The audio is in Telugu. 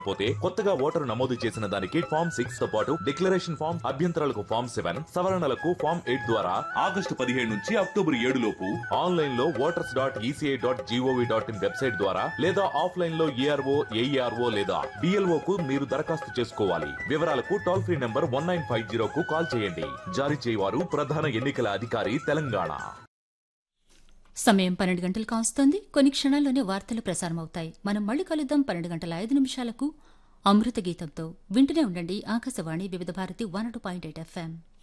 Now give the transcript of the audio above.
పోతే కొత్తగా ఓటరు నమోదు చేసిన దానికి ఫామ్ సిక్స్ తో పాటు డిక్లరేషన్ ఫామ్ అభ్యంతరాలకు ఫామ్ సెవెన్ సవరణలకు ఫామ్ ఎయిట్ ద్వారా ఆగస్టు పదిహేడు నుంచి అక్టోబర్ ఏడు లోపు ఆన్లైన్ లో voters dot ECI dot G O V dot in website ద్వారా లేదా ఆఫ్లైన్ లో ఏఆర్ఓ ఏఈఆర్ఓ లేదా డిఎల్ఓ కు మీరు దరఖాస్తు చేసుకోవాలి వివరాలకు toll free number one nine five zero కు కాల్ చేయండి జారీ చేయవారు ప్రధాన ఎన్నికల అధికారి తెలంగాణ సమయం పన్నెండు గంటలు కావస్తోంది కొన్ని క్షణాల్లోనే వార్తలు ప్రసారమవుతాయి మనం మళ్ళీ కలుద్దాం పన్నెండు గంటల ఐదు నిమిషాలకు అమృత గీతంతో వింటూనే ఉండండి Akashvani Vividh Bharati one point eight FM